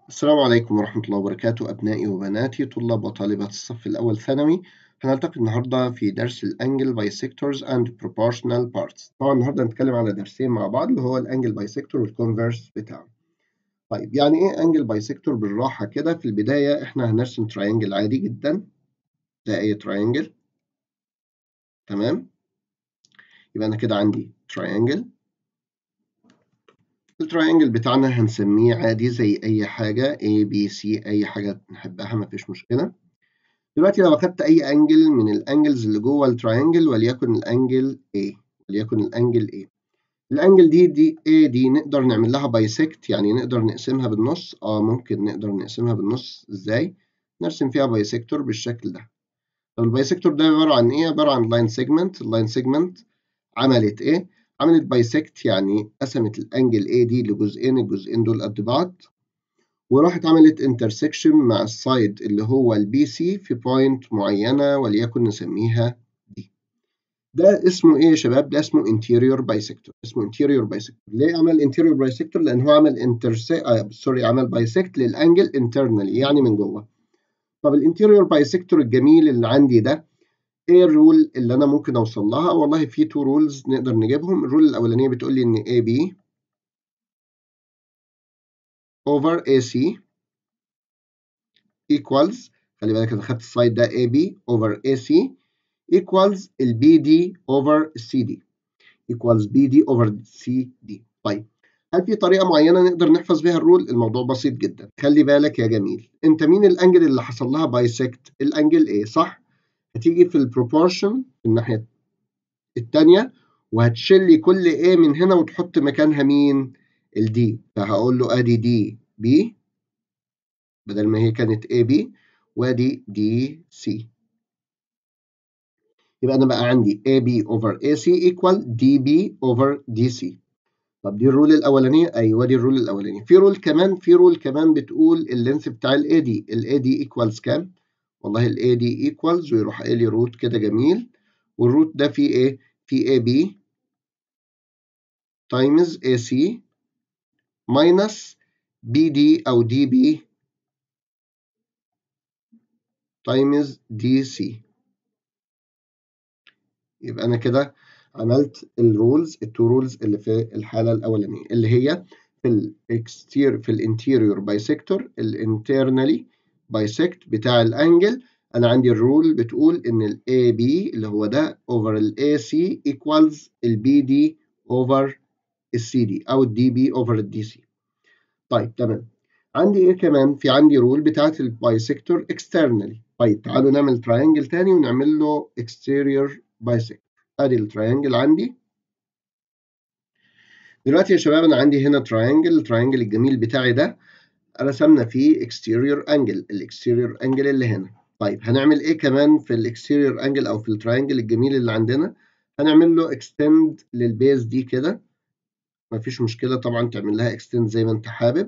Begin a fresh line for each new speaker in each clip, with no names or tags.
السلام عليكم ورحمة الله وبركاته أبنائي وبناتي طلاب وطالبات الصف الأول ثانوي هنلتقي النهاردة في درس الأنجل بايسكتورز and proportional parts طبعا النهاردة هنتكلم على درسين مع بعض اللي هو الأنجل بايسكتور والكونفرس بتاعه طيب يعني إيه أنجل بايسكتور بالراحة كده في البداية إحنا هنرسم تراينجل عادي جدا ده أي تراينجل تمام يبقى أنا كده عندي تراينجل التراينجل بتاعنا هنسميه عادي زي أي حاجة A B C أي حاجة نحبها مفيش مشكلة دلوقتي لو أخدت أي أنجل من الأنجلز اللي جوه التراينجل وليكن الأنجل A وليكن الأنجل A الأنجل دي دي A دي نقدر نعمل لها بايسكت يعني نقدر نقسمها بالنص اه ممكن نقدر نقسمها بالنص ازاي نرسم فيها بايسكتور بالشكل ده طب البايسكتور ده عبارة عن ايه عبارة عن لاين سيجمنت اللاين سيجمنت عملت ايه عملت بايسكت يعني قسمت الانجل A دي لجزئين الجزئين دول قد بعض وراحت عملت انترسكشن مع السايد اللي هو البي سي في بوينت معينة وليكن نسميها دي ده اسمه ايه يا شباب ده اسمه interior bisector اسمه interior bisector ليه عمل interior bisector لان هو عمل انترسي آه سوري عمل بايسكت للانجل internally يعني من جوه طب الانتيريور بايسكتور الجميل اللي عندي ده ايه الرول اللي انا ممكن اوصل لها والله في تو رولز نقدر نجيبهم الرول الاولانيه بتقول لي ان AB over AC equals خلي بالك انا خدت السايد ده AB over AC equals ال BD over CD equals BD over CD طيب هل في طريقه معينه نقدر نحفظ بيها الرول الموضوع بسيط جدا خلي بالك يا جميل انت مين الانجل اللي حصل لها بايسكت الانجل ايه صح هتيجي في البروبورشن في الناحية التانية وهتشيل لي كل A من هنا وتحط مكانها مين؟ الدي فهقول له ادي دي بي بدل ما هي كانت اي بي وادي دي سي يبقى انا بقى عندي اي بي اوفر اي سي ايكوال دي بي اوفر دي سي طب دي الرول الاولانيه ايوه دي الرول الاولانيه في رول كمان في رول كمان بتقول اللينث بتاع الاي دي الاي دي ايكوالز كام والله ال A دي equals ويروح قايل لي روت كده جميل والروت ده فيه ايه؟ فيه AB times AC minus BD أو DB times DC يبقى أنا كده عملت الرولز التو رولز اللي في الحالة الأولانية اللي هي في الاكستير في الانتيريور بايسكتور الانترنالي بايسكت بتاع الانجل انا عندي الرول بتقول ان ال AB اللي هو ده over ال AC equals ال BD over ال CD او ال DB over ال DC طيب تمام عندي ايه كمان في عندي رول بتاعت البايسكتور externally طيب تعالوا نعمل تراينجل تاني ونعمل له exterior bisector ادي التراينجل عندي دلوقتي يا شباب انا عندي هنا تراينجل التراينجل الجميل بتاعي ده رسمنا فيه exterior angle الاكستيريور انجل اللي هنا طيب هنعمل ايه كمان في الاكستيريور انجل او في التراينجل الجميل اللي عندنا هنعمل له extend للبيز دي كده مفيش مشكلة طبعا تعمل لها extend زي ما انت حابب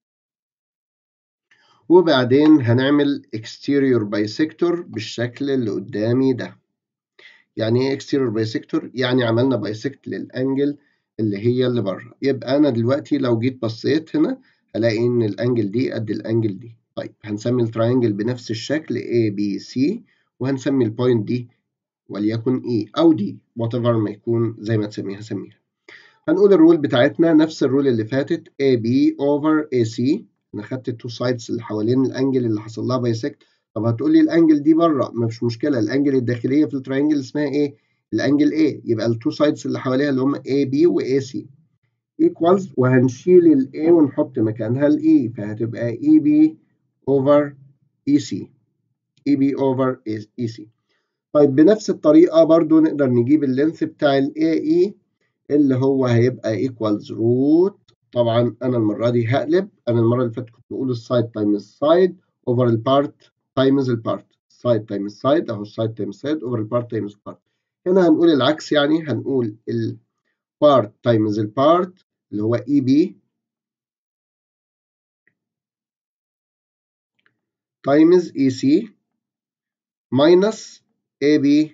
وبعدين هنعمل exterior bisector بالشكل اللي قدامي ده يعني ايه exterior bisector يعني عملنا bisect للانجل اللي هي اللي بره يبقى انا دلوقتي لو جيت بصيت هنا هلاقي ان الانجل دي قد الانجل دي طيب هنسمي التراينجل بنفس الشكل A B C وهنسمي البوينت دي وليكن E أو D whatever ما يكون زي ما تسميها سميها هنقول الرول بتاعتنا نفس الرول اللي فاتت AB over AC أنا خدت التو سايدز اللي حوالين الأنجل اللي حصل لها بايسكت طب هتقول لي الأنجل دي بره مفيش مشكلة الأنجل الداخلية في التراينجل اسمها إيه؟ الأنجل A يبقى التو سايدز اللي حواليها اللي هم AB و AC equals وهنشيل ال A ونحط مكانها ال E فهتبقى EB over EC EB over EC طيب بنفس الطريقة برضو نقدر نجيب اللينث بتاع ال AE اللي هو هيبقى equals root طبعا أنا المرة دي هقلب أنا المرة اللي فاتت كنت بقول السايد times السايد over البارت times البارت side times side أهو side times side over البارت times part هنا هنقول العكس يعني هنقول ال part times البارت اللي هو EB times EC minus AB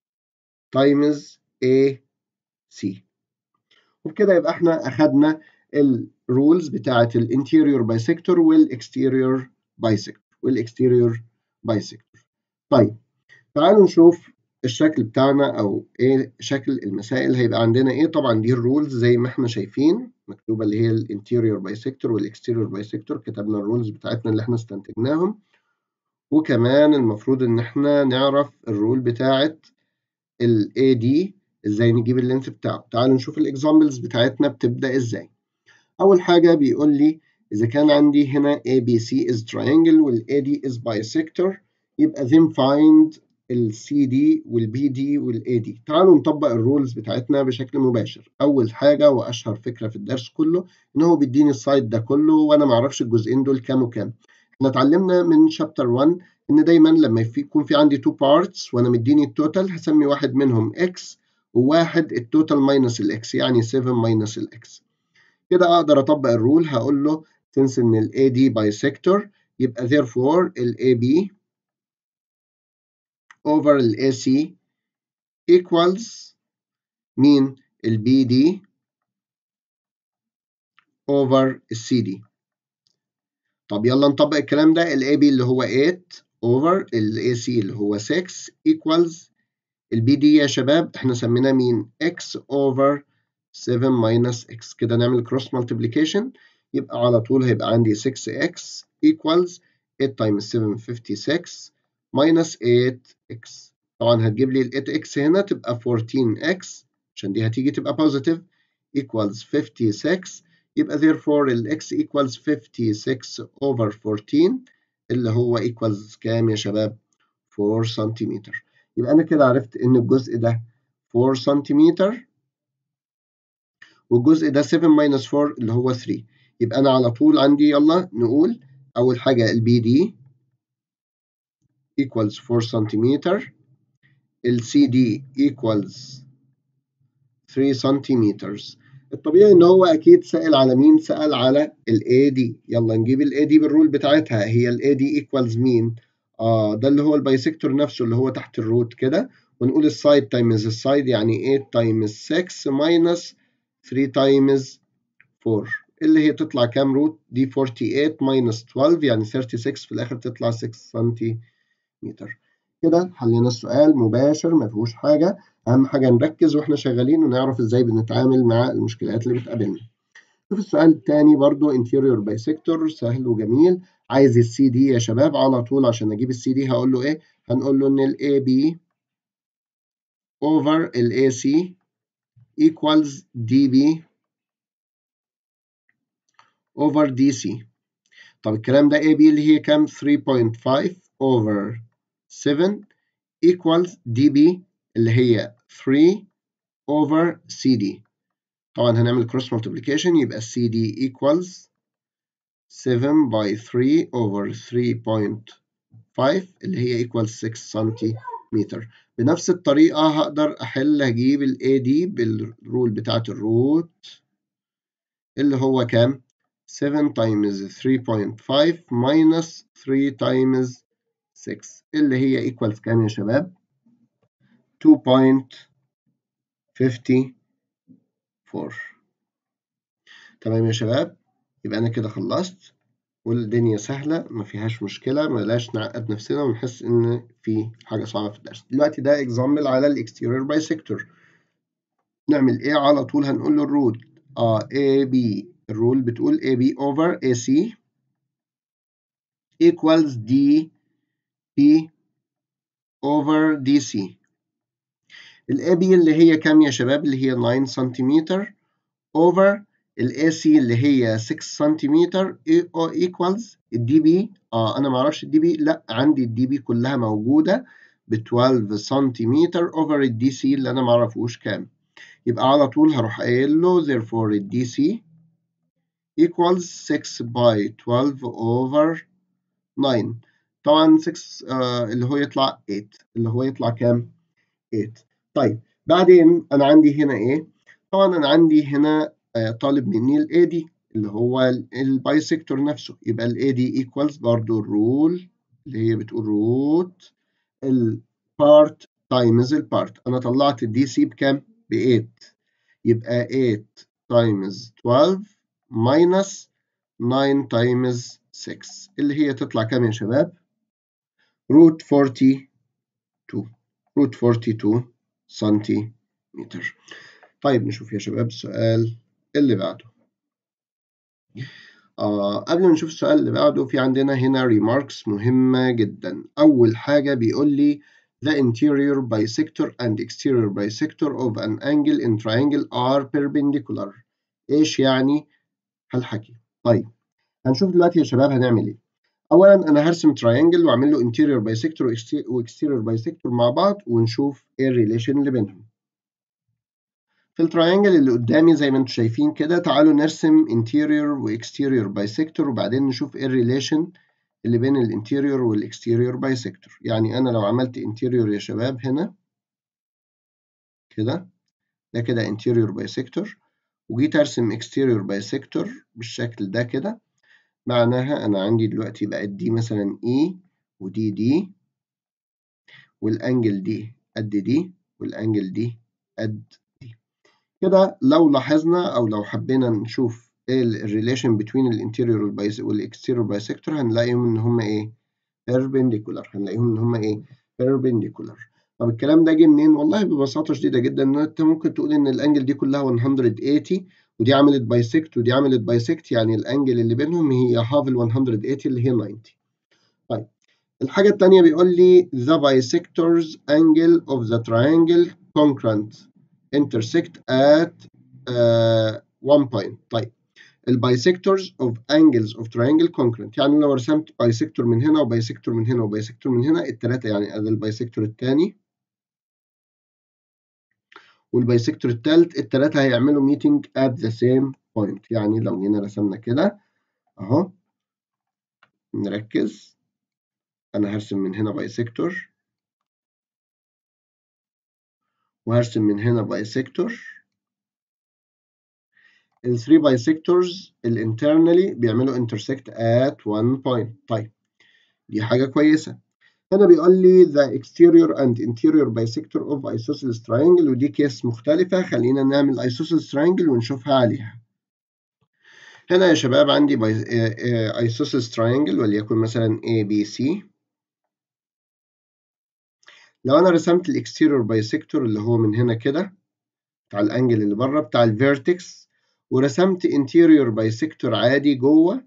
times AC وبكده يبقى احنا أخدنا الرولز بتاعة الانتيريور بايسكتور والاكستيريور بايسكتور والاكستيريور بايسكتور طيب تعالوا نشوف الشكل بتاعنا او ايه شكل المسائل هيبقى عندنا ايه طبعا دي الرولز زي ما احنا شايفين مكتوبه اللي هي الانتيريور بايسكتور والاكستيريور بايسكتور كتبنا الرولز بتاعتنا اللي احنا استنتجناهم وكمان المفروض ان احنا نعرف الرول بتاعت ال AD ازاي نجيب اللينث بتاعه تعالوا نشوف الاكزامبلز بتاعتنا بتبدا ازاي اول حاجه بيقول لي اذا كان عندي هنا ABC is triangle وال AD is bisector يبقى then find ال CD وال BD وال AD تعالوا نطبق الرولز بتاعتنا بشكل مباشر اول حاجه واشهر فكره في الدرس كله ان هو بيديني السايد ده كله وانا ما اعرفش الجزئين دول كام وكام احنا اتعلمنا من شابتر 1 ان دايما لما يكون في عندي تو بارتس وانا مديني التوتال هسمي واحد منهم اكس وواحد التوتال ماينس الاكس يعني 7 ماينس الاكس كده اقدر اطبق الرول هقول له since ان ال AD bisector يبقى therefore ال AB over ال AC equals مين ال BD over ال CD طب يلا نطبق الكلام ده ال AB اللي هو 8 over ال AC اللي هو 6 equals البي دي يا شباب احنا سميناه مين x over 7 minus x كده نعمل cross multiplication يبقى على طول هيبقى عندي 6x equals 8 times 7 56 minus 8x طبعا هتجيب لي ال 8x هنا تبقى 14x عشان دي هتيجي تبقى positive equals 56 يبقى therefore ال x equals 56 over 14 اللي هو equals كام يا شباب 4 سنتيمتر يبقى أنا كده عرفت إن الجزء ده 4 سنتيمتر والجزء ده 7 minus 4 اللي هو 3 يبقى أنا على طول عندي يلا نقول أول حاجة ال BD equals 4 سنتيمتر ال CD equals 3 سنتيمتر الطبيعي إن هو أكيد سأل على مين؟ سأل على ال AD يلا نجيب ال AD بالرول بتاعتها هي ال AD equals مين؟ آه ده اللي هو البايسكتور نفسه اللي هو تحت الروت كده ونقول السايد تايمز السايد يعني 8 تايمز 6 ماينس 3 تايمز 4 اللي هي تطلع كام روت دي 48 ماينس 12 يعني 36 في الآخر تطلع 6 سنتيمتر كده حلينا السؤال مباشر ما فيهوش حاجة أهم حاجة نركز وإحنا شغالين ونعرف إزاي بنتعامل مع المشكلات اللي بتقابلنا شوف السؤال الثاني برضو interior bisector سهل وجميل عايز السي دي يا شباب على طول عشان اجيب السي دي هقول له ايه هنقول له ان ال AB over ال AC equals DB over DC طب الكلام ده AB اللي هي كام 3.5 over 7 equals DB اللي هي 3 over CD طبعا هنعمل cross multiplication يبقى CD equals 7 by 3 over 3.5 اللي هي equals 6 سنتيمتر بنفس الطريقة هقدر أحل هجيب ال AD بالرول بتاعة الروت اللي هو كام 7 times 3.5 minus 3 times 6 اللي هي equals كام يا شباب 2.54 تمام يا شباب يبقى أنا كده خلصت والدنيا سهلة ما فيهاش مشكلة بلاش نعقد نفسنا ونحس إن في حاجة صعبة في الدرس دلوقتي ده إكزامبل على الإكستيريور بايسكتور نعمل إيه على طول هنقول له الرول آه AB الرول بتقول AB over AC equals DP over DC ال AB اللي هي كام يا شباب اللي هي 9 سنتيمتر over ال AC اللي هي 6 سنتيمتر equals الدي بي اه انا ما اعرفش الدي بي لا عندي الدي بي كلها موجوده ب 12 سنتيمتر over الدي سي اللي انا ما اعرفوش كام يبقى على طول هروح قايل له therefore الدي سي equals 6 by 12 over 9 طبعا 6 آه اللي هو يطلع 8 اللي هو يطلع كام 8 طيب بعدين انا عندي هنا ايه طبعا انا عندي هنا آه طالب مني ال AD اللي هو البايسكتور نفسه يبقى ال AD equals برضو الرول اللي هي بتقول روت البارت تايمز البارت انا طلعت الدي سي بكام ب 8 يبقى 8 تايمز 12 minus 9 times 6 اللي هي تطلع كام يا شباب؟ root 42 root 42 سنتيمتر طيب نشوف يا شباب السؤال اللي بعده آه قبل ما نشوف السؤال اللي بعده في عندنا هنا remarks مهمة جدا أول حاجة بيقول لي the interior bisector and exterior bisector of an angle in triangle are perpendicular إيش يعني هالحكي طيب هنشوف دلوقتي يا شباب هنعمل إيه أولا أنا هرسم تراينجل وأعمل له interior bisector و exterior bisector مع بعض ونشوف إيه الريليشن اللي بينهم في التراينجل اللي قدامي زي ما انتم شايفين كده تعالوا نرسم interior و exterior bisector وبعدين نشوف ايه الريليشن اللي بين الانتيريور والاكستيريور بايسكتور يعني انا لو عملت interior يا شباب هنا كده ده كده interior بايسكتور وجيت ارسم exterior بايسكتور بالشكل ده كده معناها انا عندي دلوقتي بقت دي مثلا E ودي دي والانجل دي قد دي والانجل دي قد كده لو لاحظنا او لو حبينا نشوف ايه الريليشن بين الانتيريور والاكستيريور بايسكتور هنلاقيهم ان هم ايه perpendicular هنلاقيهم ان هم ايه perpendicular طب الكلام ده جه منين والله ببساطه شديده جدا ان انت ممكن تقول ان الانجل دي كلها 180 ودي عملت بايسكت ودي عملت بايسكت يعني الانجل اللي بينهم هي هاف ال 180 اللي هي 90 طيب الحاجه الثانيه بيقول لي the bisectors angle of the triangle congruent intersect at uh, one point طيب البايسكتورز of angles of triangle congruent يعني لو رسمت بايسكتور من هنا وبايسكتور من هنا وبايسكتور من هنا الثلاثه يعني ادي البايسكتور الثاني والبايسكتور الثالث الثلاثه هيعملوا meeting at the same point يعني لو جينا رسمنا كده اهو نركز انا هرسم من هنا بايسكتور وهرسم من هنا بايسكتور ال 3 بايسكتورز الانترنالي بيعملوا intersect at one point طيب دي حاجة كويسة هنا بيقول لي the exterior and interior bisector of isosceles triangle ودي كيس مختلفة خلينا نعمل isosceles triangle ونشوفها عليها هنا يا شباب عندي isosceles triangle وليكن مثلا ABC لو انا رسمت الاكستيريور بايسكتور اللي هو من هنا كده بتاع الانجل اللي بره بتاع الفيرتكس ورسمت انتيريور بايسكتور عادي جوه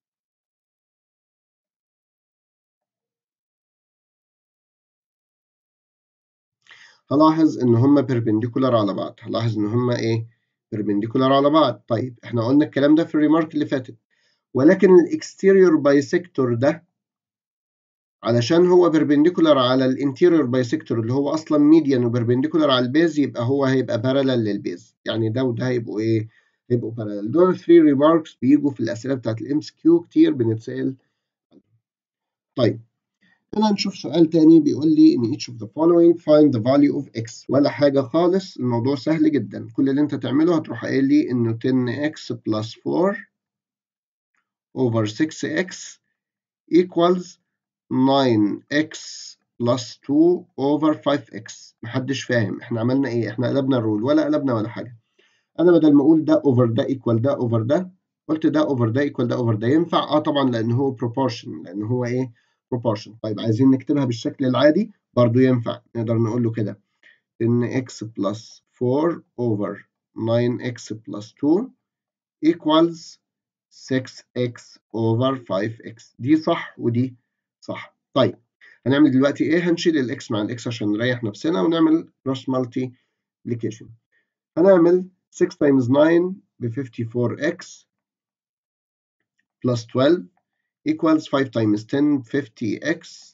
هلاحظ ان هما بيربنديكولار على بعض هلاحظ ان هما ايه بيربنديكولار على بعض طيب احنا قلنا الكلام ده في الريمارك اللي فاتت ولكن الاكستيريور بايسكتور ده علشان هو بيربنديكولار على الانتيريور بايسكتور اللي هو اصلا ميديان وبيربنديكولار على البيز يبقى هو هيبقى بارالل للبيز يعني ده وده هيبقوا ايه هيبقوا بارالل دول 3 ريماركس بيجوا في الاسئله بتاعت الام اس كيو كتير بنتسال طيب هنا نشوف سؤال تاني بيقول لي in each of the following find the value of x ولا حاجة خالص الموضوع سهل جدا كل اللي انت تعمله هتروح قايل لي انه 10x plus 4 over 6x equals 9x plus 2 over 5x محدش فاهم احنا عملنا ايه احنا قلبنا الرول ولا قلبنا ولا حاجة انا بدل ما اقول ده over ده equal ده over ده قلت ده over ده equal ده over ده ينفع اه طبعا لان هو proportion لان هو ايه proportion طيب عايزين نكتبها بالشكل العادي برضو ينفع نقدر نقول له كده ان x plus 4 over 9x plus 2 equals 6x over 5x دي صح ودي صح طيب هنعمل دلوقتي ايه هنشيل الاكس مع الاكس عشان نريح نفسنا ونعمل cross multiplication هنعمل 6 times 9 ب 54x plus 12 equals 5 times 10 50x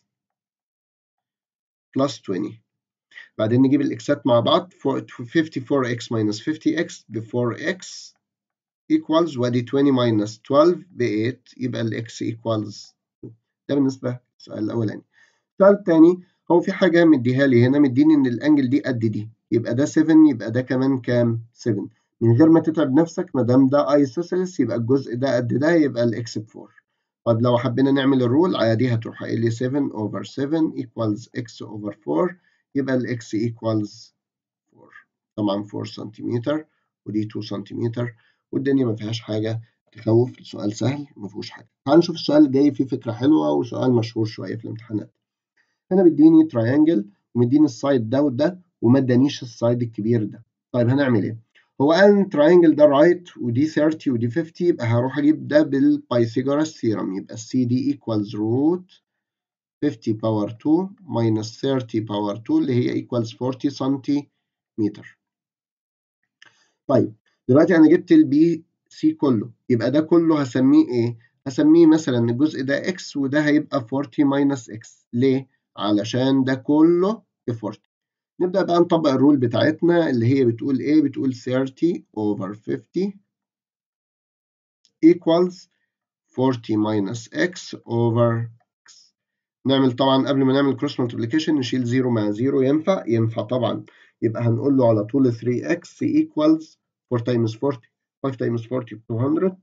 plus 20 بعدين نجيب الاكسات مع بعض 54x minus 50x ب 4x equals وادي 20 minus 12 ب 8 يبقى الاكس equals ده بالنسبة للسؤال الأولاني السؤال الثاني هو في حاجة مديها لي هنا مديني إن الأنجل دي قد دي يبقى ده 7 يبقى ده كمان كام 7 من غير ما تتعب نفسك ما دام ده ايسوسيلس يبقى الجزء ده قد ده يبقى الاكس ب 4 طب لو حبينا نعمل الرول عادي هتروح قايل لي 7 over 7 equals x over 4 يبقى ال x equals 4 طبعا 4 سنتيمتر ودي 2 سنتيمتر والدنيا ما فيهاش حاجة تخوف السؤال سهل ما فيهوش حاجه تعال نشوف السؤال الجاي فيه فكره حلوه وسؤال مشهور شويه في الامتحانات هنا بيديني تراينجل ومديني السايد ده وده وما ادانيش السايد الكبير ده طيب هنعمل ايه هو قال تراينجل ده رايت ودي 30 ودي 50 يبقى هروح اجيب ده بالبايثاغورس ثيرم يبقى سي دي ايكوالز روت 50 باور 2 minus 30 باور 2 اللي هي equals 40 سنتيمتر. طيب دلوقتي أنا جبت البي سي كله يبقى ده كله هسميه إيه؟ هسميه مثلا الجزء ده x وده هيبقى 40 minus x ليه؟ علشان ده كله ب 40. نبدأ بقى نطبق الرول بتاعتنا اللي هي بتقول إيه؟ بتقول 30 over 50 equals 40 minus x over نعمل طبعا قبل ما نعمل كروس مالتيبليكيشن نشيل 0 مع 0 ينفع؟ ينفع طبعا يبقى هنقول له على طول 3x equals 4 times 40 5 times 40 ب 200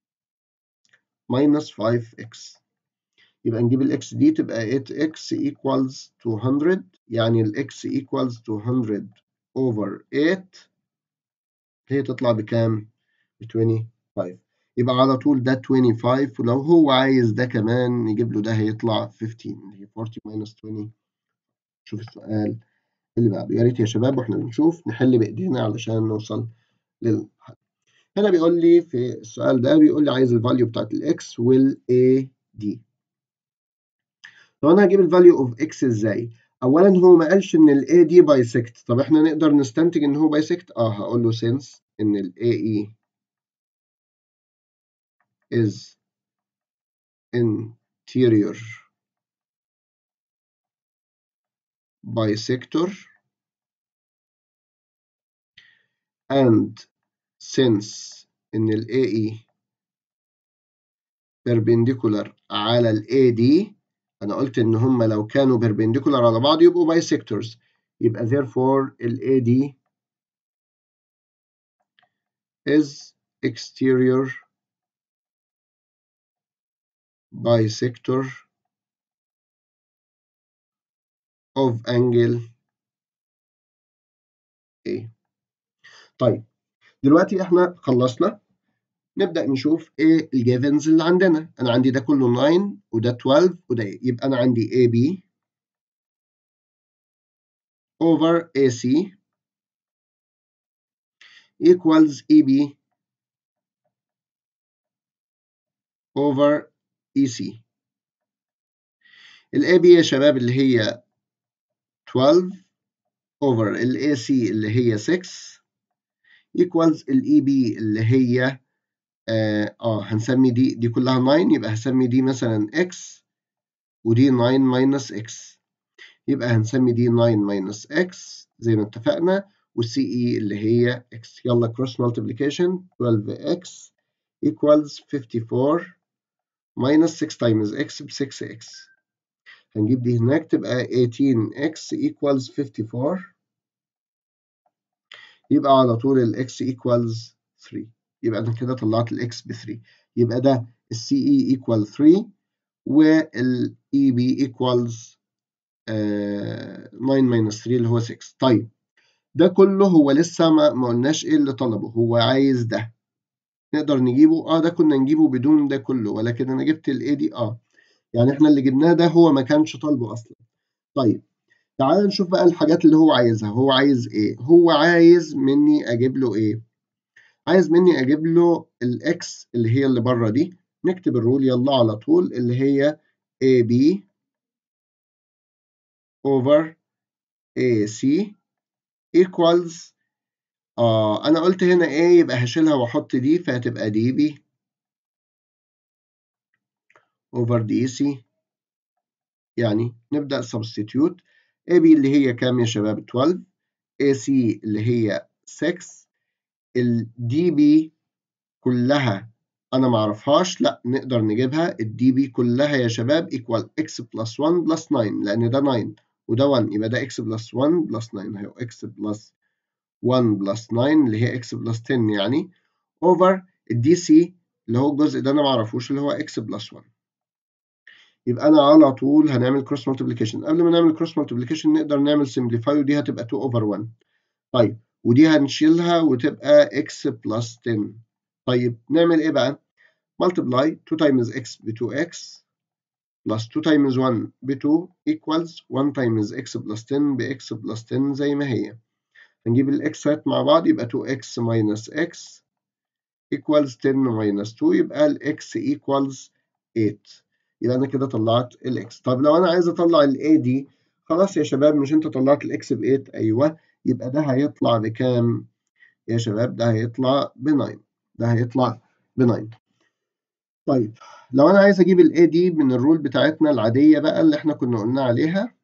minus 5x يبقى نجيب الاكس دي تبقى 8x equals 200 يعني الاكس equals 200 over 8 هي تطلع بكام؟ ب 25 يبقى على طول ده 25 ولو هو عايز ده كمان نجيب له ده هيطلع 15 اللي هي 40 minus 20 شوف السؤال اللي بعده يا ريت يا شباب واحنا بنشوف نحل بايدينا علشان نوصل للحل هنا بيقول لي في السؤال ده بيقول لي عايز الفاليو بتاعت الاكس والاي دي طب انا هجيب الفاليو اوف اكس ازاي اولا هو ما قالش ان الاي دي بايسكت طب احنا نقدر نستنتج ان هو بايسكت اه هقول له since ان الاي اي is interior bisector and since إن ال AE perpendicular على ال AD أنا قلت إن هما لو كانوا perpendicular على بعض يبقوا bisectors يبقى therefore ال AD is exterior bisector of angle A. طيب دلوقتي احنا خلصنا نبدأ نشوف ايه الجيفنز اللي عندنا انا عندي ده كله 9 وده 12 وده يبقى انا عندي AB over AC equals EB over EC ال AB يا شباب اللي هي 12 over ال AC اللي هي 6 equals ال EB اللي هي آه, اه هنسمي دي دي كلها 9 يبقى هسمي دي مثلا x ودي 9 minus x يبقى هنسمي دي 9 minus x زي ما اتفقنا والسي اي اللي هي x يلا cross multiplication 12x equals 54 minus 6 times x ب 6x هنجيب دي هناك تبقى 18x equals 54 يبقى على طول ال x equals 3 يبقى أنا كده طلعت ال x ب 3 يبقى ده ال CE equal 3 وال EB equals uh, 9 minus 3 اللي هو 6 طيب ده كله هو لسه ما, ما قلناش ايه اللي طلبه هو عايز ده نقدر نجيبه اه ده كنا نجيبه بدون ده كله ولكن انا جبت الاي دي اه يعني احنا اللي جبناه ده هو ما كانش طالبه اصلا طيب تعال نشوف بقى الحاجات اللي هو عايزها هو عايز ايه هو عايز مني اجيب له ايه عايز مني اجيب له الاكس اللي هي اللي بره دي نكتب الرول يلا على طول اللي هي AB over AC equals آه أنا قلت هنا A يبقى هشيلها وأحط دي فهتبقى DB over DC يعني نبدأ substitute AB اللي هي كام يا شباب 12 AC اللي هي 6 ال DB كلها أنا معرفهاش لا نقدر نجيبها ال DB كلها يا شباب equal x plus 1 plus 9 لأن ده 9 وده 1 يبقى ده x plus 1 plus 9 اهي x plus 1 plus 9 اللي هي x plus 10 يعني over الدي سي اللي هو الجزء ده انا ما اعرفوش اللي هو x plus 1 يبقى انا على طول هنعمل cross multiplication قبل ما نعمل cross multiplication نقدر نعمل simplify ودي هتبقى 2 over 1 طيب ودي هنشيلها وتبقى x plus 10 طيب نعمل ايه بقى multiply 2 times x ب 2x plus 2 times 1 ب 2 equals 1 times x plus 10 ب x plus 10 زي ما هي هنجيب الاكسات مع بعض يبقى 2x minus x equals 10 minus 2 يبقى ال x equals 8 يبقى أنا كده طلعت ال x طب لو أنا عايز أطلع ال a دي خلاص يا شباب مش أنت طلعت ال x ب 8 أيوه يبقى ده هيطلع بكام يا شباب ده هيطلع ب 9 ده هيطلع ب 9 طيب لو أنا عايز أجيب ال a دي من الرول بتاعتنا العادية بقى اللي إحنا كنا قلنا عليها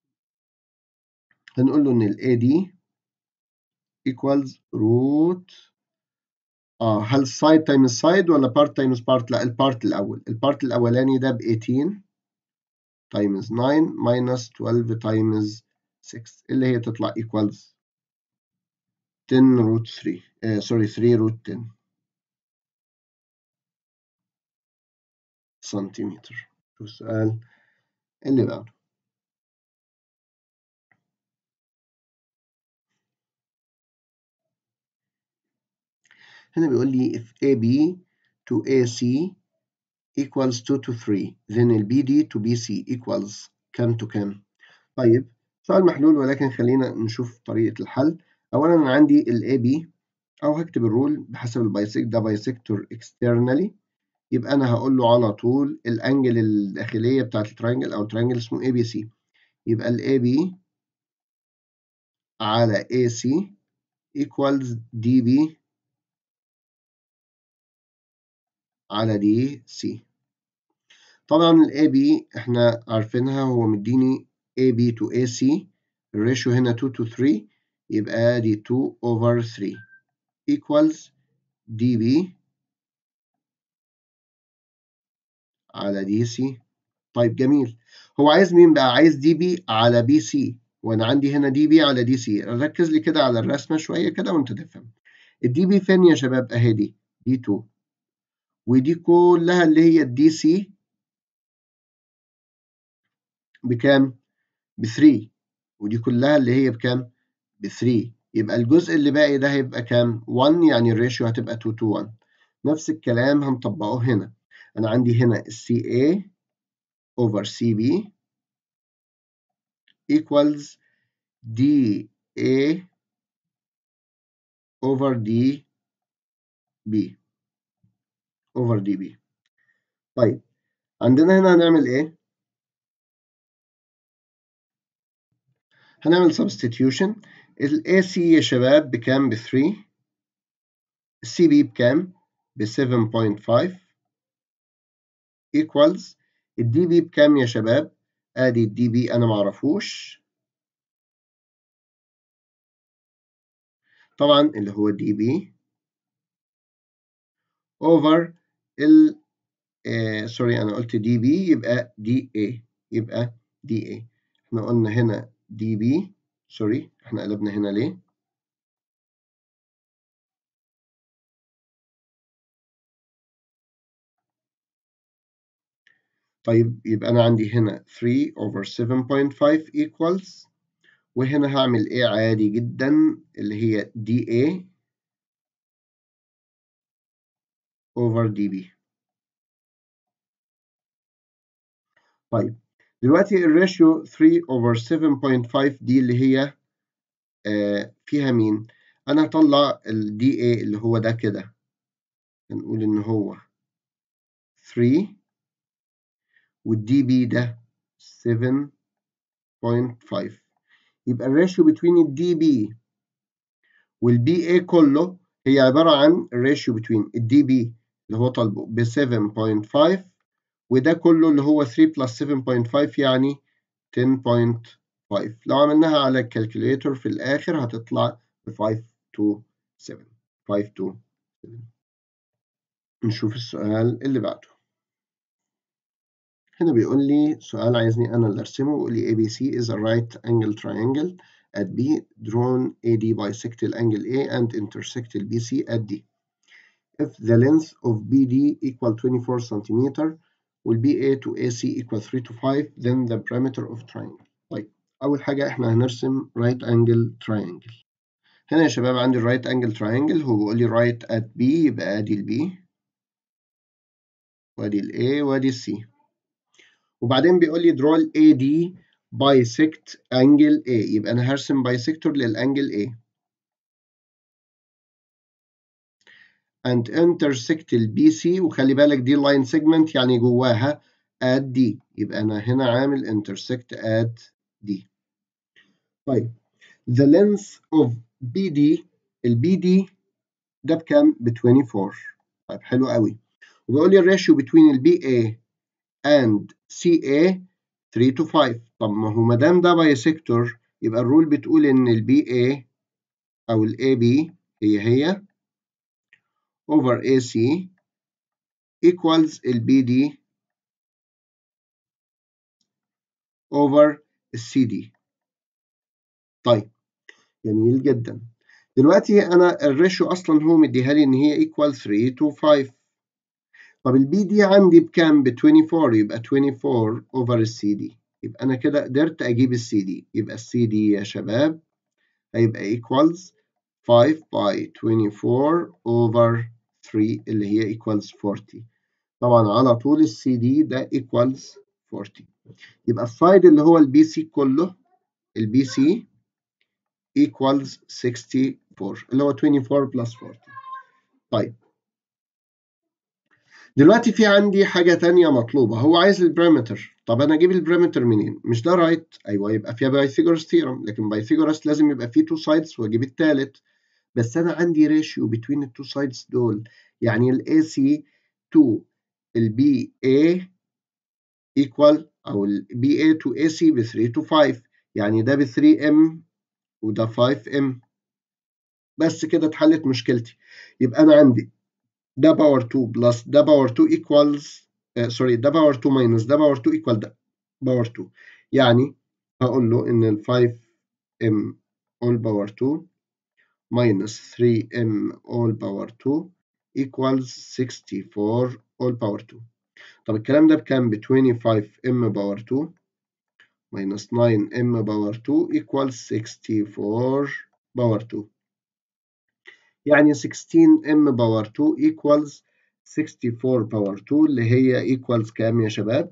هنقول له إن ال a دي equals root اه هل side times side ولا part times part؟ لا البارت الأول، البارت الأولاني ده ب 18 times 9 minus 12 times 6 اللي هي تطلع equals 10 root 3 آه سوري 3 root 10 سنتيمتر شو السؤال اللي بعده هنا بيقول لي if AB to AC equals 2 to 3 then ال BD to BC equals كام to كام طيب سؤال محلول ولكن خلينا نشوف طريقة الحل أولا أنا عندي ال AB أو هكتب الرول بحسب البايسكت ده بايسكتور externally يبقى أنا هقول له على طول الأنجل الداخلية بتاعت الترينجل أو الترينجل اسمه ABC يبقى ال AB على AC equals DB على دي سي طبعا ال AB احنا عارفينها هو مديني AB to AC الريشيو هنا 2 to 3 يبقى دي 2 over 3 equals DB على دي سي طيب جميل هو عايز مين بقى عايز دي بي على بي سي وانا عندي هنا دي بي على دي سي ركز لي كده على الرسمه شويه كده وانت تفهم الدي بي فين يا شباب اهي دي دي 2 ودي كلها اللي هي الدي سي بكام؟ ب 3 ودي كلها اللي هي بكام؟ ب 3 يبقى الجزء اللي باقي ده هيبقى كام؟ 1 يعني الريشيو هتبقى 2 to 1 نفس الكلام هنطبقه هنا أنا عندي هنا ال CA over CB equals DA over DB over DB طيب عندنا هنا هنعمل إيه؟ هنعمل substitution ال AC يا شباب بكام؟ ب 3 ال CB بكام؟ ب 7.5 equals ال DB بكام يا شباب؟ آدي ال DB أنا معرفوش طبعا اللي هو DB over ال آه سوري أنا قلت DB يبقى DA يبقى DA احنا قلنا هنا DB سوري احنا قلبنا هنا ليه؟ طيب يبقى أنا عندي هنا 3 over 7.5 equals وهنا هعمل إيه عادي جدا اللي هي DA over DB طيب دلوقتي الريشيو 3 over 7.5 دي اللي هي آه فيها مين؟ أنا هطلع ال DA اللي هو ده كده هنقول إن هو 3 والدي بي ده 7.5 يبقى الريشيو بين الدي بي والبي اي كله هي عبارة عن الريشيو بين الدي بي اللي هو طالبه ب 7.5 وده كله اللي هو 3 بلس 7.5 يعني 10.5 لو عملناها على الكالكوليتر في الآخر هتطلع ب 5 to 7 5 to 7 نشوف السؤال اللي بعده هنا بيقول لي سؤال عايزني أنا اللي أرسمه بيقول لي ABC is a right angle triangle at B drawn AD bisect angle A and intersect BC at D. If the length of BD equal 24 centimeter will BA to AC equal 3 to 5 then the perimeter of triangle. طيب أول حاجة إحنا هنرسم right angle triangle. هنا يا شباب عندي right angle triangle هو بيقول لي right at B يبقى أدي ال B وادي ال A وادي ال C وبعدين بيقول لي draw ال AD bisect angle A يبقى أنا هرسم bisector للأنجل A and intersect ال BC وخلي بالك دي line segment يعني جواها at D يبقى أنا هنا عامل intersect at D طيب the length of BD ال BD ده بكام؟ ب 24 طيب حلو قوي وبيقول لي الريشيو between ال BA and CA 3 to 5 طب ما هو ما دام ده بايسكتور يبقى الرول بتقول ان ال BA او ال AB هي هي over AC equals ال BD over ال CD طيب جميل جدا دلوقتي انا الريشيو اصلا هو مديها لي ان هي equal 3 to 5 طب البي دي عندي بكام ب 24 يبقى 24 over السي دي يبقى انا كده قدرت اجيب السي دي يبقى السي دي يا شباب هيبقى equals 5 by 24 over 3 اللي هي equals 40 طبعا على طول السي دي ده equals 40 يبقى السايد اللي هو البي سي كله البي سي equals 64 اللي هو 24 plus 40 طيب دلوقتي في عندي حاجة تانية مطلوبة هو عايز البريمتر طب أنا أجيب البريمتر منين؟ مش ده رايت أيوه يبقى فيها بايثاغورس ثيرم لكن بايثاغورس لازم يبقى فيه تو سايدز وأجيب التالت بس أنا عندي ريشيو بين التو سايدز دول يعني ال AC to ال BA equal أو ال BA to AC ب 3 to 5 يعني ده ب 3M وده 5M بس كده اتحلت مشكلتي يبقى أنا عندي ده باور 2 بلس ده باور 2 equals سوري ده باور 2 minus ده باور 2 equal ده باور 2 يعني هقول له إن ال 5m all باور 2 minus 3m all باور 2 equals 64 all باور 2 طب الكلام ده بكام؟ ب 25m باور 2 minus 9m باور 2 equals 64 باور 2 يعني 16m باور 2 equals 64 باور 2 اللي هي equals كام يا شباب؟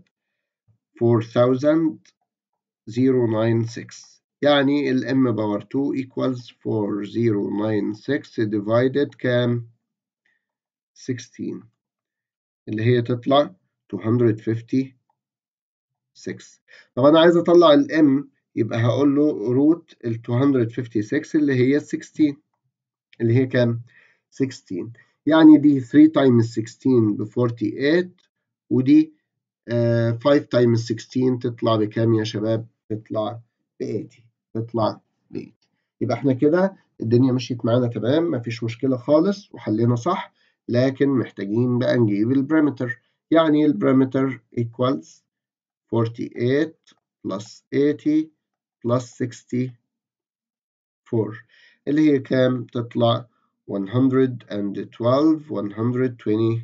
4096 يعني ال m باور 2 equals 4096 divided كام؟ 16 اللي هي تطلع 256 طب أنا عايز أطلع ال m يبقى هقول له روت ال 256 اللي هي 16 اللي هي كام؟ 16 يعني دي 3 times 16 ب 48 ودي آه 5 times 16 تطلع بكام يا شباب؟ تطلع ب 80 تطلع ب 80 يبقى احنا كده الدنيا مشيت معانا تمام مفيش مشكلة خالص وحلينا صح لكن محتاجين بقى نجيب البريمتر يعني البريمتر equals 48 plus 80 plus 64 اللي هي كام تطلع 112 120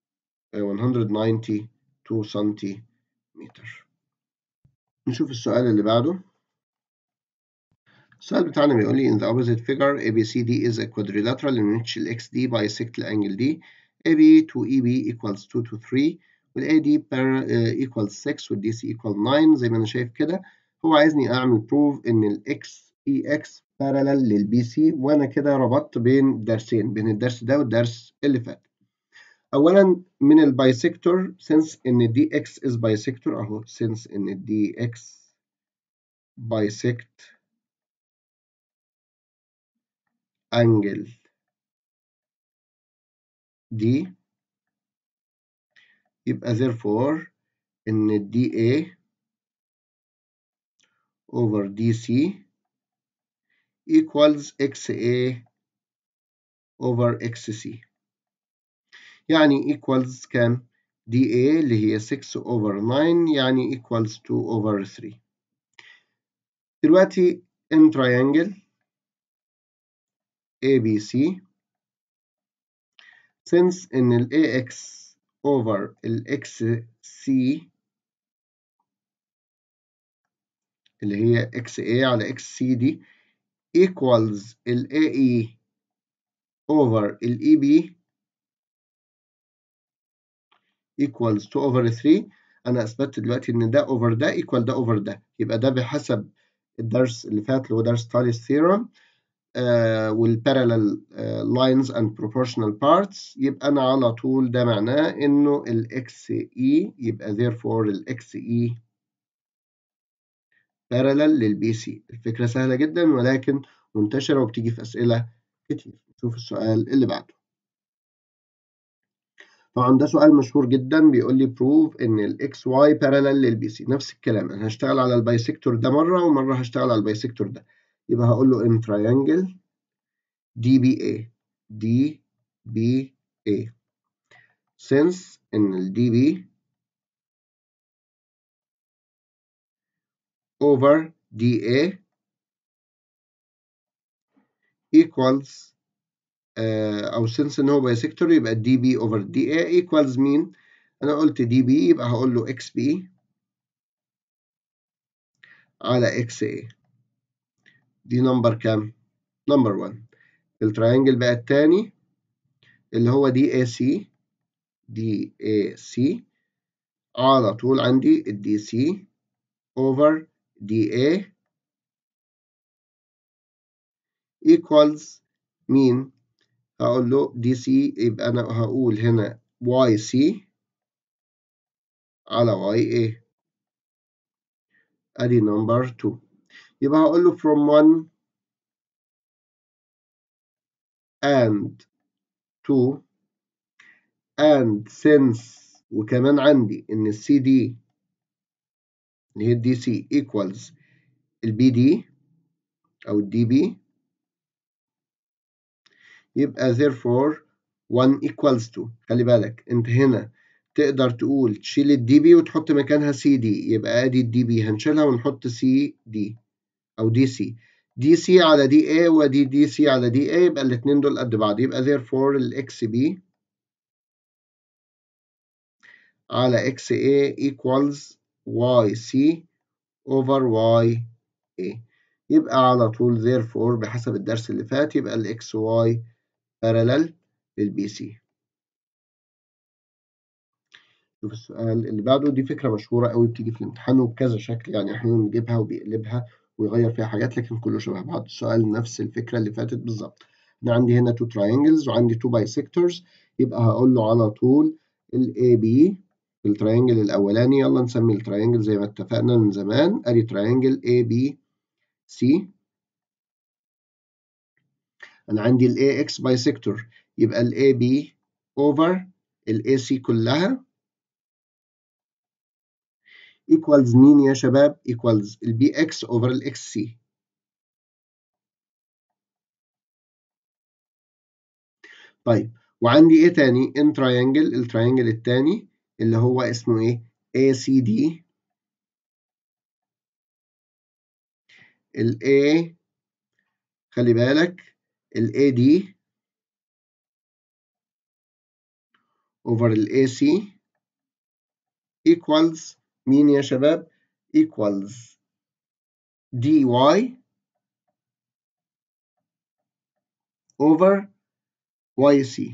192 سنتيمتر نشوف السؤال اللي بعده السؤال بتاعنا بيقول لي in the opposite figure ABCD is a quadrilateral in which the XD bisect the angle D AB to EB equals 2 to 3 وال AD uh, equals 6 وال DC equal 9 زي ما أنا شايف كده هو عايزني أعمل proof إن ال XEX parallel للبي سي وأنا كده ربطت بين درسين بين الدرس ده والدرس اللي فات أولا من البايسكتور since إن دي إكس is bisector أهو since إن دي إكس bisect angle D يبقى therefore إن DA over DC equals XA over XC يعني equals كام؟ DA اللي هي 6 over 9 يعني equals 2 over 3 دلوقتي in triangle ABC since إن ال AX over ال XC اللي هي XA على XC دي equals ال AE over ال EB equals 2 over 3 أنا أثبتت دلوقتي إن ده over ده equal ده over ده يبقى ده بحسب الدرس اللي فات اللي هو درس تاليس ثيورم والبارallel lines and proportional parts يبقى أنا على طول ده معناه إنه ال XE يبقى therefore ال XE parallel للبي سي الفكرة سهلة جدا ولكن منتشرة وبتيجي في أسئلة كتير نشوف السؤال اللي بعده طبعا ده سؤال مشهور جدا بيقول لي prove ان ال XY parallel للبي سي نفس الكلام انا هشتغل على البايسكتور ده مرة ومرة هشتغل على البايسكتور ده يبقى هقول له in triangle DBA DBA since ان ال DB over DA equals uh, أو since إن هو بايسكتور يبقى DB over DA equals مين؟ أنا قلت DB يبقى هقول له XB على XA دي نمبر كام؟ نمبر 1 التراينجل بقى التاني اللي هو DAC DAC على طول عندي ال DC over DA equals مين؟ هقول له DC يبقى أنا هقول هنا YC على YA أدي نمبر 2 يبقى هقول له from 1 and 2 and since وكمان عندي إن ال CD اللي هي الدي سي equals البي دي أو الدي بي يبقى therefore 1 equals 2 خلي بالك أنت هنا تقدر تقول تشيل الدي بي وتحط مكانها سي دي يبقى ادي الدي بي هنشيلها ونحط سي دي او دي سي دي سي على دي اي ودي دي سي على دي اي يبقى الاثنين دول قد بعض يبقى therefore الاكس بي على اكس اي equals y c over y a يبقى على طول therefore بحسب الدرس اللي فات يبقى ال xy parallel للبي سي شوف السؤال اللي بعده دي فكرة مشهورة قوي بتيجي في الامتحان وبكذا شكل يعني احيانا نجيبها وبيقلبها ويغير فيها حاجات لكن كله شبه بعض السؤال نفس الفكرة اللي فاتت بالظبط أنا عندي هنا two triangles وعندي two bisectors يبقى هقول له على طول ال AB في التراينجل الأولاني يلا نسمي التراينجل زي ما اتفقنا من زمان أدي تراينجل ABC أنا عندي ال AX bisector يبقى ال AB over ال AC كلها equals مين يا شباب؟ equals ال BX over ال XC طيب وعندي ايه تاني؟ in triangle التراينجل التاني اللي هو اسمه ايه؟ ACD ال A خلي بالك ال AD over ال AC equals مين يا شباب؟ equals dy over yc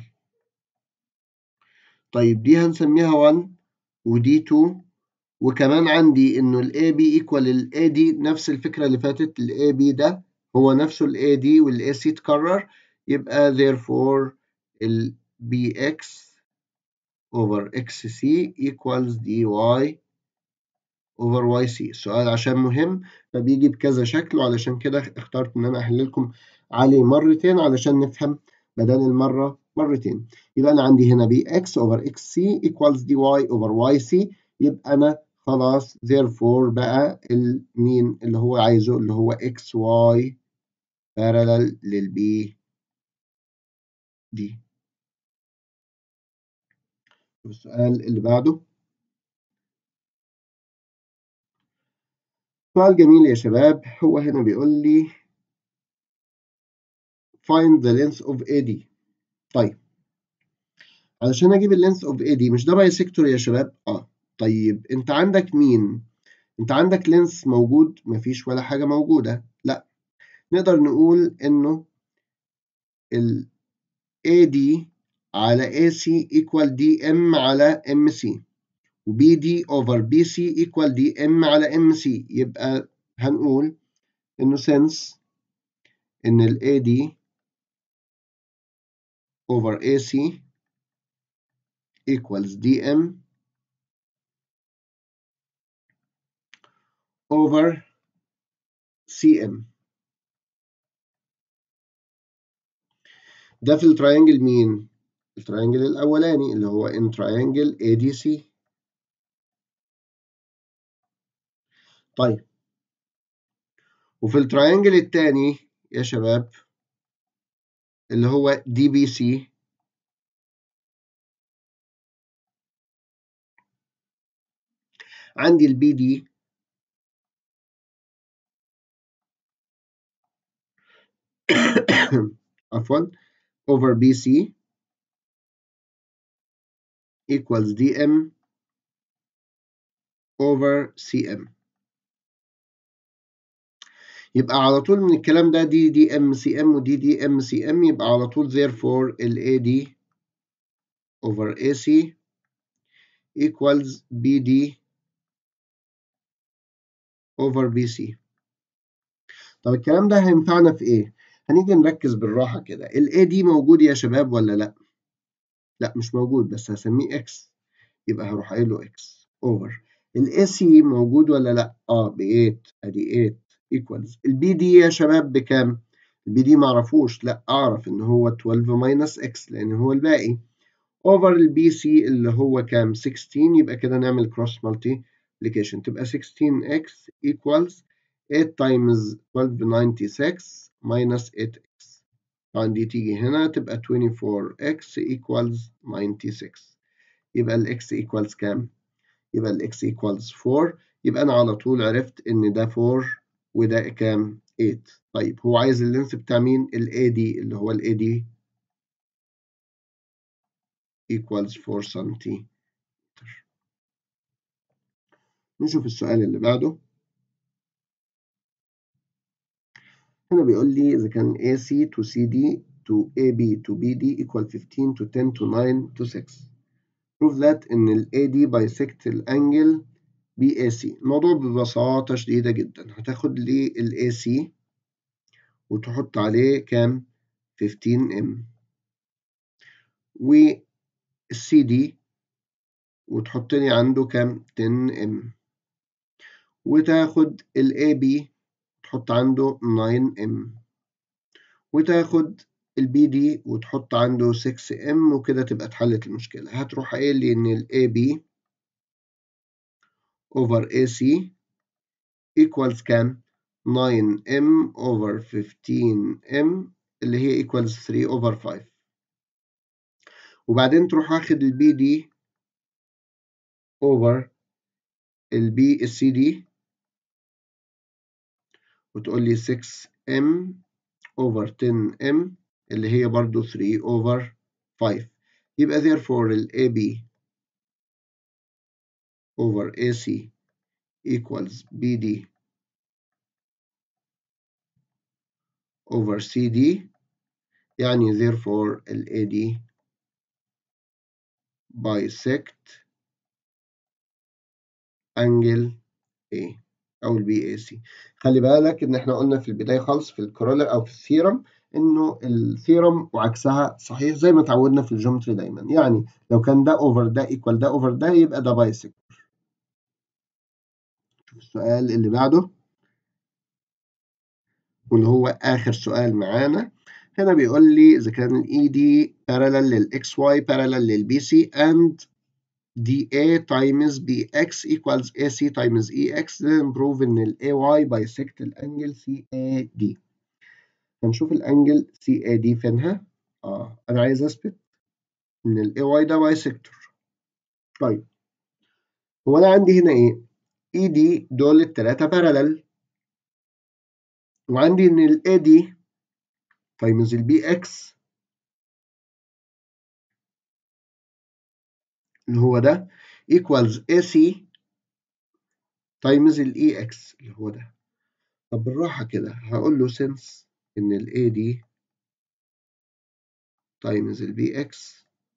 طيب دي هنسميها 1 ودي 2 وكمان عندي انه ال AB equal ال AD نفس الفكرة اللي فاتت ال AB ده هو نفسه ال AD وال AC اتكرر يبقى therefore ال BX over XC equals dy over YC السؤال عشان مهم فبيجي بكذا شكل وعلشان كده اخترت ان انا احل لكم عليه مرتين علشان نفهم بدل المرة مرتين يبقى انا عندي هنا BX over XC equals dy over YC يبقى انا خلاص therefore بقى المين اللي هو عايزه اللي هو XY parallel للبي دي السؤال اللي بعده سؤال جميل يا شباب هو هنا بيقول لي find the length of AD طيب علشان اجيب اللينث اوف AD مش ده بايسكتور يا شباب اه طيب انت عندك مين انت عندك لينث موجود مفيش ولا حاجه موجوده لا نقدر نقول انه ال AD على AC equal DM على MC و BD over BC equal DM على MC يبقى هنقول إنه since إن ال AD over AC equals DM over CM ده في التراينجل مين؟ التراينجل الأولاني اللي هو in triangle ADC طيب وفي التراينجل التاني يا شباب اللي هو DBC عندي البي دي عفوا over BC equals DM over CM يبقى على طول من الكلام ده دي دي ام سي ام ودي دي ام سي ام يبقى على طول therefore ال AD over AC equals BD over BC طب الكلام ده هينفعنا في ايه؟ هنيجي نركز بالراحة كده ال AD موجود يا شباب ولا لأ؟ لأ مش موجود بس هسميه X يبقى هروح قايل له X over ال AC موجود ولا لأ؟ اه ب 8 ادي 8 equals البي دي يا شباب بكام؟ البي دي معرفوش لا اعرف ان هو 12 minus x لان هو الباقي over البي سي اللي هو كام؟ 16 يبقى كده نعمل cross multiplication تبقى 16x equals 8 times 1296 minus 8x طبعا دي تيجي هنا تبقى 24x equals 96 يبقى ال x equals كام؟ يبقى ال x equals 4 يبقى أنا على طول عرفت إن ده 4 وده كام؟ 8 طيب هو عايز اللينس بتاع مين؟ ال AD اللي هو ال AD equals 4 سنتيمتر نشوف السؤال اللي بعده هنا بيقول لي إذا كان AC to CD to AB to BD equal 15 to 10 to 9 to 6 prove that إن ال AD bisect الأنجل BAC الموضوع ببساطة شديدة جدا هتاخد لي ال AC وتحط عليه كام 15 M وال CD وتحط لي عنده كام 10 M وتاخد ال AB تحط عنده 9 M وتاخد البي دي وتحط عنده 6 ام وكده تبقى اتحلت المشكلة هتروح قايل لي ان ال AB over AC equals كام 9m over 15m اللي هي equals 3 over 5 وبعدين تروح واخد البي دي over البي السي دي وتقول لي 6m over 10m اللي هي برضو 3 over 5 يبقى therefore ال AB over AC equals BD over CD يعني therefore ال AD bisect angle A أو ال BAC خلي بالك إن إحنا قلنا في البداية خالص في الكرولر أو في الثيرم إنه الثيرم وعكسها صحيح زي ما اتعودنا في الجيومتري دايما يعني لو كان ده أوفر ده إيكوال ده أوفر ده يبقى ده بايسكتور شوف السؤال اللي بعده واللي هو آخر سؤال معانا هنا بيقول لي إذا كان ال ED parallel لل XY parallel لل BC and DA times BX equals AC times EX then prove إن ال AY bisect الأنجل CAD هنشوف الأنجل CAD فينها؟ آه أنا عايز أثبت إن ال AY ده بايسكتور طيب هو أنا عندي هنا إيه؟ ED دول التلاتة parallel وعندي إن ال AD times ال BX اللي هو ده equals AC times ال EX اللي هو ده طب بالراحة كده هقول له since إن ال AD times ال BX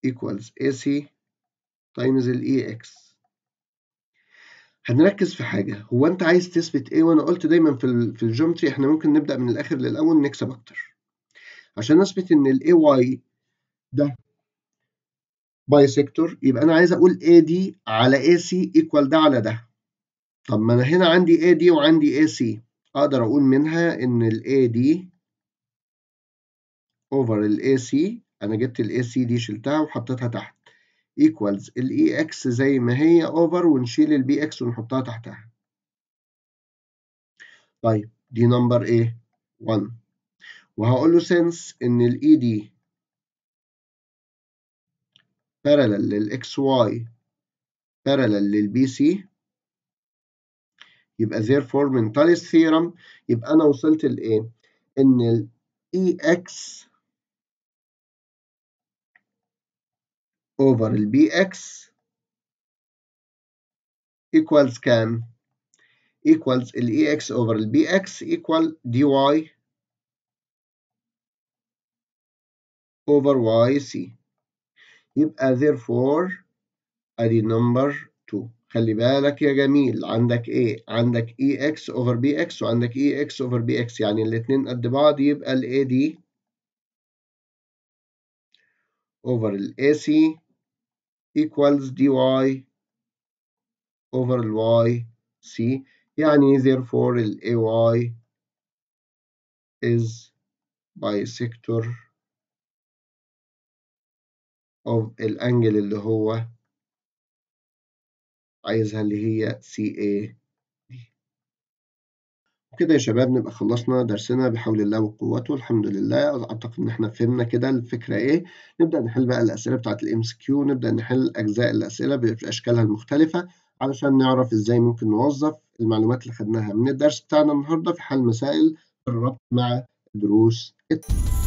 equals AC times ال EX هنركز في حاجة هو أنت عايز تثبت إيه وأنا قلت دايما في ال في الجيومتري إحنا ممكن نبدأ من الآخر للأول نكسب أكتر عشان أثبت إن ال AY ده بايسكتور يبقى أنا عايز أقول AD على AC equal ده على ده طب ما أنا هنا عندي AD وعندي AC أقدر أقول منها إن ال AD over ال AC أنا جبت ال AC دي شلتها وحطيتها تحت equals ال EX زي ما هي over ونشيل ال BX ونحطها تحتها. طيب دي نمبر إيه؟ 1 وهقول له since إن ال ED parallel لل XY parallel لل BC يبقى therefore من تاليس theorem يبقى أنا وصلت لإيه؟ إن ال EX over ال BX equals كام؟ equals ال EX over ال BX equal dy over YC يبقى therefore ادي نمبر 2 خلي بالك يا جميل عندك ايه عندك EX over BX وعندك EX over BX يعني الاتنين قد بعض يبقى ال AD over ال AC equals dy over ال YC يعني therefore ال AY is bisector of الانجل اللي هو عايزها اللي هي CA وكده يا شباب نبقى خلصنا درسنا بحول الله وقوته الحمد لله اعتقد ان احنا فهمنا كده الفكره ايه نبدا نحل بقى الاسئله بتاعت الام اس كيو نبدا نحل اجزاء الاسئله باشكالها المختلفه علشان نعرف ازاي ممكن نوظف المعلومات اللي خدناها من الدرس بتاعنا النهارده في حل مسائل الربط مع دروس التانية